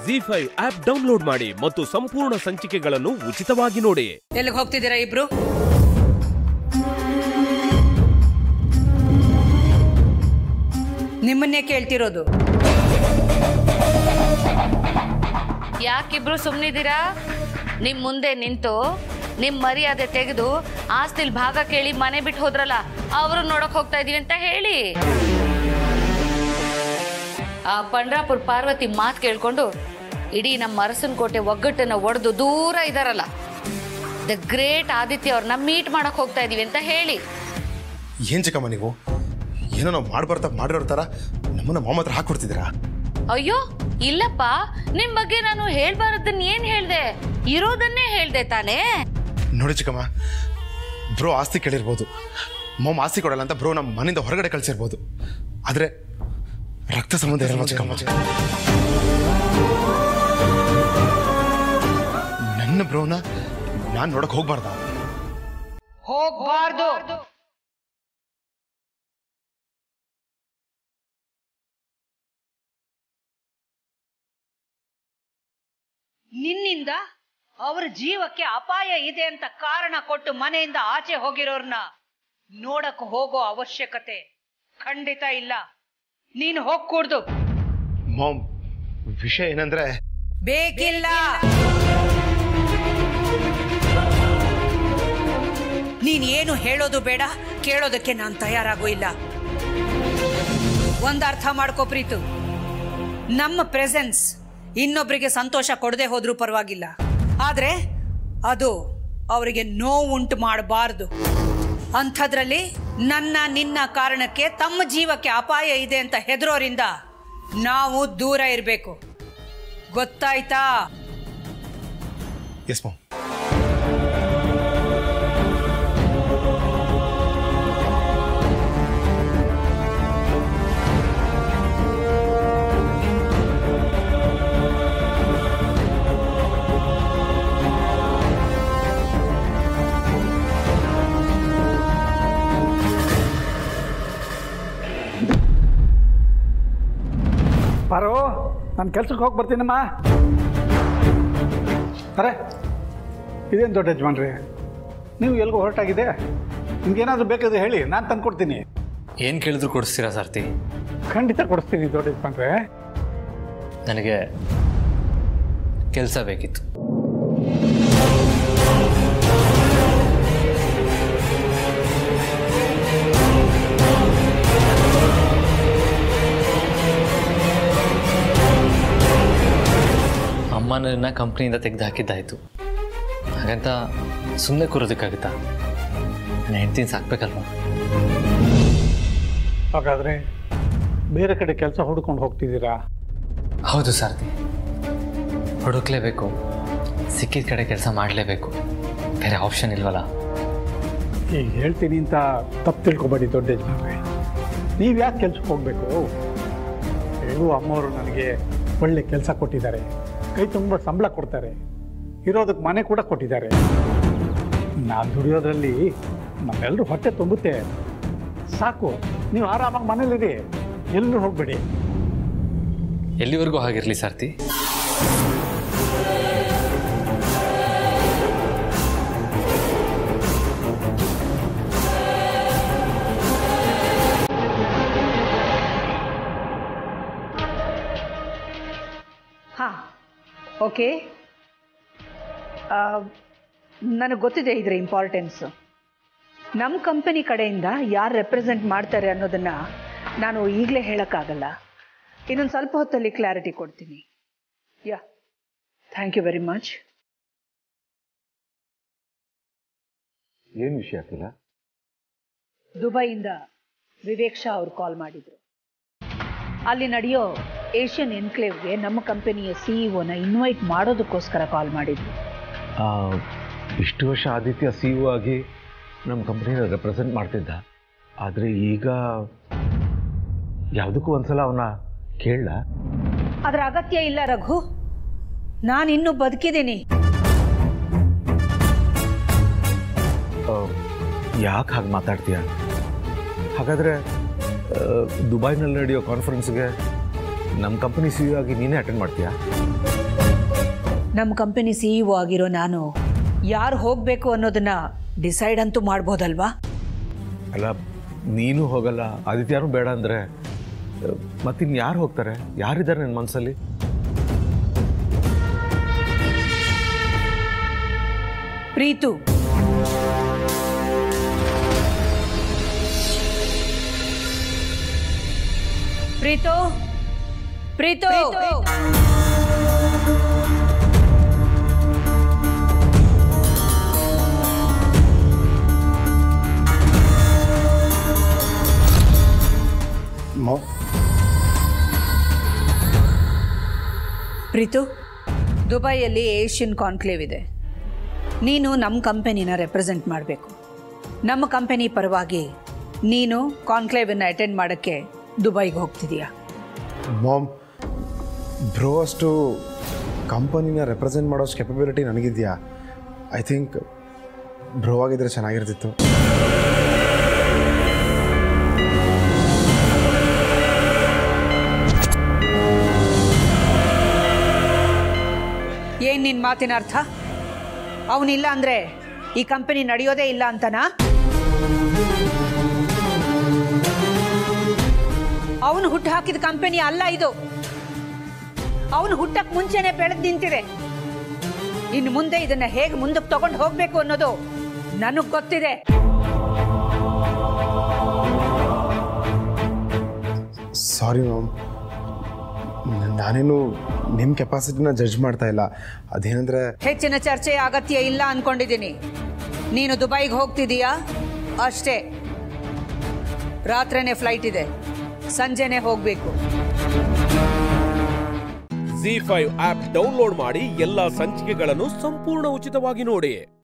G five app download ಮಾಡಿ ಮತ್ತು ಸಂಪೂರ್ಣ ಸಂಚಿಕೆಗಳನ್ನು ಉಚಿತವಾಗಿ ನೋಡಿ ಎಲ್ಲಿಗೆ ಹೋಗ್ತಿದ್ದೀರಾ ಇಬ್ರು ನಿಮ್ಮನ್ನೇ ಕೇಳ್ತಿರೋದು ಯಾಕಿಬ್ರು ಸುಮ್ಮನಿದ್ದೀರಾ ನಿಮ್ ಮುಂದೆ ನಿಂತು ನಿಮ್ ಮರ್ಯಾದೆ ತೆಗೆದು ಆಸ್ತಿಲ್ ಭಾಗ ಕೇಳಿ ಮನೆ ಬಿಟ್ಟು ಹೋದ್ರಲ್ಲ ಅವರು ನೋಡಕ್ ಹೋಗ್ತಾ ಇದೀವಿ ಅಂತ ಹೇಳಿ ಆ ಪಂಡ್ರಾಪುರ್ ಪಾರ್ವತಿ ಮಾತು ಕೇಳ್ಕೊಂಡು ಇಡೀ ನಮ್ಮ ಅರಸನ ಕೋಟೆ ಒಗ್ಗಟ್ಟನ್ನ ಒಡೆದು ದೂರ ಇದಾರಲ್ಲ ದ ಗ್ರೇಟ್ ಆದಿತ್ಯ ಅವ್ರನ್ನ ಮೀಟ್ ಮಾಡಕ್ ಹೋಗ್ತಾ ಇದೀವಿ ಅಂತ ಹೇಳಿ ಏನ್ ಚಿಕ್ಕಮ್ಮ ನೀವು ಏನೋ ನಾವು ಮಾಡ್ಬಾರ್ದ ಮಾಡಿರೋ ಥರ ನಮ್ಮನ್ನ ಮಾಮ ಹತ್ರ ಹಾಕೊಡ್ತಿದ್ದೀರಾ ಅಯ್ಯೋ ಇಲ್ಲಪ್ಪ ನಿಮ್ ಬಗ್ಗೆ ನಾನು ಹೇಳ್ಬಾರದನ್ನ ಏನ್ ಹೇಳ್ದೆ ಇರೋದನ್ನೇ ಹೇಳ್ದೆ ತಾನೇ ನೋಡಿ ಚಿಕ್ಕಮ್ಮ ಬ್ರೋ ಆಸ್ತಿ ಕೇಳಿರ್ಬೋದು ಮಾಮ ಆಸ್ತಿ ಕೊಡಲ್ಲ ಅಂತ ಬ್ರೋ ನಮ್ಮ ಮನೆಯಿಂದ ಹೊರಗಡೆ ಕಳ್ಸಿರ್ಬೋದು ಆದ್ರೆ ರಕ್ತ ಸಂಬಂಧ ಇರಲ್ಲ ಚಿಕ್ಕಮ್ಮ ನನ್ನ ಬ್ರೋನ ನಾನು ನೋಡಕ್ ಹೋಗ್ಬಾರ್ದ ಹೋಗ್ಬಾರ್ದು ನಿನ್ನಿಂದ ಅವರ ಜೀವಕ್ಕೆ ಅಪಾಯ ಇದೆ ಅಂತ ಕಾರಣ ಕೊಟ್ಟು ಮನೆಯಿಂದ ಆಚೆ ಹೋಗಿರೋರ್ನ ನೋಡಕ್ ಹೋಗೋ ಅವಶ್ಯಕತೆ ಖಂಡಿತ ಇಲ್ಲ ನೀನು ಹೋಗ್ಕೂಡ್ದು ಮಾಮ್ ವಿಷಯ ಏನಂದ್ರೆ ಬೇಕಿಲ್ಲ ನೀನ್ ಏನು ಹೇಳೋದು ಬೇಡ ಕೇಳೋದಕ್ಕೆ ನಾನು ತಯಾರಾಗೂ ಇಲ್ಲ ಒಂದ್ ಅರ್ಥ ಮಾಡ್ಕೋ ಪ್ರೀತು ನಮ್ಮ ಪ್ರೆಸೆನ್ಸ್ ಇನ್ನೊಬ್ರಿಗೆ ಸಂತೋಷ ಕೊಡದೆ ಹೋದ್ರೂ ಪರವಾಗಿಲ್ಲ ಆದ್ರೆ ಅದು ಅವರಿಗೆ ನೋವುಂಟು ಮಾಡಬಾರ್ದು ಅಂಥದ್ರಲ್ಲಿ ನನ್ನ ನಿನ್ನ ಕಾರಣಕ್ಕೆ ತಮ್ಮ ಜೀವಕ್ಕೆ ಅಪಾಯ ಇದೆ ಅಂತ ಹೆದರೋರಿಂದ ನಾವು ದೂರ ಇರಬೇಕು ಗೊತ್ತಾಯ್ತಾ ಎಸ್ ಮಾಮ್ ಪಾರು ನಾನು ಕೆಲ್ಸಕ್ಕೆ ಹೋಗಿ ಬರ್ತೀನಮ್ಮ ಅರೆ ಇದೇನು ದೊಡ್ಡ ಯಜಮಾನ್ರಿ ನೀವು ಎಲ್ಗೋ ಹೊರಟಾಗಿದೆ ನಿಮ್ಗೇನಾದರೂ ಬೇಕಾದ್ರೆ ಹೇಳಿ ನಾನು ತಂದ್ಕೊಡ್ತೀನಿ ಏನು ಕೇಳಿದ್ರು ಕೊಡಿಸ್ತೀರಾ ಸಾರ್ತಿ ಖಂಡಿತ ಕೊಡಿಸ್ತೀನಿ ದೊಡ್ಡ ಯಜಮಾನ್ರೆ ನನಗೆ ಕೆಲಸ ಬೇಕಿತ್ತು ಅಮ್ಮನನ್ನ ಕಂಪ್ನಿಯಿಂದ ತೆಗೆದು ಹಾಕಿದ್ದಾಯಿತು ಹಾಗಂತ ಸುಮ್ಮನೆ ಕೂರೋದಕ್ಕಾಗುತ್ತಾ ನನ್ನ ಹೆಂಡ್ತಿನ ಸಾಕ್ಬೇಕಲ್ವಾ ಹಾಗಾದರೆ ಬೇರೆ ಕಡೆ ಕೆಲಸ ಹುಡ್ಕೊಂಡು ಹೋಗ್ತಿದ್ದೀರಾ ಹೌದು ಸಾರ್ತಿ ಹುಡುಕ್ಲೇಬೇಕು ಸಿಕ್ಕಿದ ಕಡೆ ಕೆಲಸ ಮಾಡಲೇಬೇಕು ಬೇರೆ ಆಪ್ಷನ್ ಇಲ್ವಲ್ಲ ಈಗ ಹೇಳ್ತೀನಿ ಅಂತ ತಪ್ಪು ತಿಳ್ಕೊಬೇಡಿ ದೊಡ್ಡ ಯಜಮಾನ್ರೆ ನೀವು ಯಾಕೆ ಕೆಲ್ಸಕ್ಕೆ ಹೋಗಬೇಕು ಹೇಗೂ ಅಮ್ಮವರು ನನಗೆ ಒಳ್ಳೆ ಕೆಲಸ ಕೊಟ್ಟಿದ್ದಾರೆ ಕೈ ತುಂಬ ಸಂಬಳ ಕೊಡ್ತಾರೆ ಇರೋದಕ್ಕೆ ಮನೆ ಕೂಡ ಕೊಟ್ಟಿದ್ದಾರೆ ನಾನು ದುಡಿಯೋದ್ರಲ್ಲಿ ನಮ್ಮೆಲ್ಲರೂ ಹೊಟ್ಟೆ ತುಂಬುತ್ತೆ ಸಾಕು ನೀವು ಆರಾಮಾಗಿ ಮನೇಲಿರಿ ಎಲ್ಲರೂ ಹೋಗಬೇಡಿ ಎಲ್ಲಿವರೆಗೂ ಹಾಗಿರಲಿ ಸಾರ್ತಿ ಹಾಂ ಓಕೆ ನನಗೆ ಗೊತ್ತಿದೆ ಇದರ ಇಂಪಾರ್ಟೆನ್ಸು ನಮ್ಮ ಕಂಪನಿ ಕಡೆಯಿಂದ ಯಾರು ರೆಪ್ರೆಸೆಂಟ್ ಮಾಡ್ತಾರೆ ಅನ್ನೋದನ್ನು ನಾನು ಈಗಲೇ ಹೇಳೋಕ್ಕಾಗಲ್ಲ ಇನ್ನೊಂದು ಸ್ವಲ್ಪ ಹೊತ್ತಲ್ಲಿ ಕ್ಲಾರಿಟಿ ಕೊಡ್ತೀನಿ yeah thank you very much ಏನು ವಿಷಯ ಅಖಿಲ ದುಬೈಯಿಂದ ವಿವೇಕ್ ಶಾ ಅವರು ಕಾಲ್ ಮಾಡಿದ್ರು ಅಲ್ಲಿ ನಡೆಯೋ ಏಷ್ಯನ್ ಎನ್ಕ್ಲೇವ್ಗೆ ನಮ್ಮ ಕಂಪನಿಯ ಸಿಇಒನ ಇನ್ವೈಟ್ ಮಾಡೋದಕ್ಕೋಸ್ಕರ ಕಾಲ್ ಮಾಡಿದ್ರು ಆ, ಇಷ್ಟು ವರ್ಷ ಆದಿತ್ಯ ಸಿ ಇ ಆಗಿ ನಮ್ಮ ಕಂಪ್ನಿನ ರೆಪ್ರೆಸೆಂಟ್ ಮಾಡ್ತಿದ್ದ ಆದರೆ ಈಗ ಯಾವುದಕ್ಕೂ ಒಂದ್ಸಲ ಅವನ ಕೇಳಲ್ಲ ಅದರ ಅಗತ್ಯ ಇಲ್ಲ ರಘು ನಾನಿನ್ನೂ ಬದುಕಿದ್ದೀನಿ ಯಾಕೆ ಹಾಗೆ ಮಾತಾಡ್ತೀಯ ಹಾಗಾದರೆ ದುಬೈನಲ್ಲಿ ನಡೆಯೋ ಕಾನ್ಫರೆನ್ಸ್ಗೆ ನಮ್ಮ ಕಂಪನಿ ಸಿ ಆಗಿ ನೀನೇ ಅಟೆಂಡ್ ಮಾಡ್ತೀಯಾ ನಮ್ಮ ಕಂಪನಿ ಸಿ ಇ ಆಗಿರೋ ನಾನು ಯಾರು ಹೋಗಬೇಕು ಅನ್ನೋದನ್ನ ಡಿಸೈಡ್ ಅಂತೂ ಮಾಡ್ಬೋದಲ್ವಾ ಅಲ್ಲ ನೀನು ಹೋಗಲ್ಲ ಆದಿತ್ಯನೂ ಬೇಡ ಅಂದರೆ ಮತ್ತಿನ್ನು ಯಾರು ಹೋಗ್ತಾರೆ ಯಾರಿದ್ದಾರೆ ನನ್ನ ಮನಸ್ಸಲ್ಲಿ ಪ್ರೀತು ಪ್ರೀತು ಪ್ರೀತು ಮೋ ಪ್ರೀತು ದುಬೈಯಲ್ಲಿ ಏಷ್ಯನ್ ಕಾನ್ಕ್ಲೇವ್ ಇದೆ ನೀನು ನಮ್ಮ ಕಂಪನಿನ ರೆಪ್ರೆಸೆಂಟ್ ಮಾಡಬೇಕು ನಮ್ಮ ಕಂಪನಿ ಪರವಾಗಿ ನೀನು ಕಾನ್ಕ್ಲೇವನ್ನು ಅಟೆಂಡ್ ಮಾಡೋಕ್ಕೆ ದುಬೈಗೆ ಹೋಗ್ತಿದೀಯಾ ಮಾಮ್ ಬ್ರೋ ಅಷ್ಟು ಕಂಪನಿನ ರೆಪ್ರೆಸೆಂಟ್ ಮಾಡೋಷ್ಟು ಕೆಪಬಿಲಿಟಿ ನನಗಿದೆಯಾ ಐ ಥಿಂಕ್ ಬ್ರೋ ಆಗಿದ್ರೆ ಚೆನ್ನಾಗಿರ್ತಿತ್ತು ಏನು ನಿನ್ನ ಮಾತಿನ ಅರ್ಥ ಅವನಿಲ್ಲ ಅಂದರೆ ಈ ಕಂಪನಿ ನಡೆಯೋದೇ ಇಲ್ಲ ಅಂತನಾ ಅವನು ಹುಟ್ಟು ಹಾಕಿದ ಕಂಪನಿ ಅಲ್ಲ ಇದು ಅವನು ಹುಟ್ಟಕ್ಕೆ ಮುಂಚೆನೆ ಬೆಳೆದು ನಿಂತಿದೆ ಇನ್ನು ಮುಂದೆ ಇದನ್ನ ಹೇಗೆ ಮುಂದಕ್ಕೆ ತಗೊಂಡು ಹೋಗ್ಬೇಕು ಅನ್ನೋದು ನನಗೆ ಗೊತ್ತಿದೆ ಸಾರಿ ಮ್ಯಾಮ್ ನಾನೇನು ನಿಮ್ಮ ಕೆಪಾಸಿಟಿನ ಜಡ್ಜ್ ಮಾಡ್ತಾ ಇಲ್ಲ ಅದೇನಂದರೆ ಹೆಚ್ಚಿನ ಚರ್ಚೆ ಅಗತ್ಯ ಇಲ್ಲ ಅನ್ಕೊಂಡಿದ್ದೀನಿ ನೀನು ದುಬೈಗೆ ಹೋಗ್ತಿದೀಯಾ ಅಷ್ಟೇ ರಾತ್ರಿನೇ ಫ್ಲೈಟ್ ಇದೆ ಸಂಜೆನೆ ಹೋಗಬೇಕು ಜಿ ಫೈವ್ ಆಪ್ ಡೌನ್ಲೋಡ್ ಮಾಡಿ ಎಲ್ಲಾ ಸಂಚಿಕೆಗಳನ್ನು ಸಂಪೂರ್ಣ ಉಚಿತವಾಗಿ ನೋಡಿ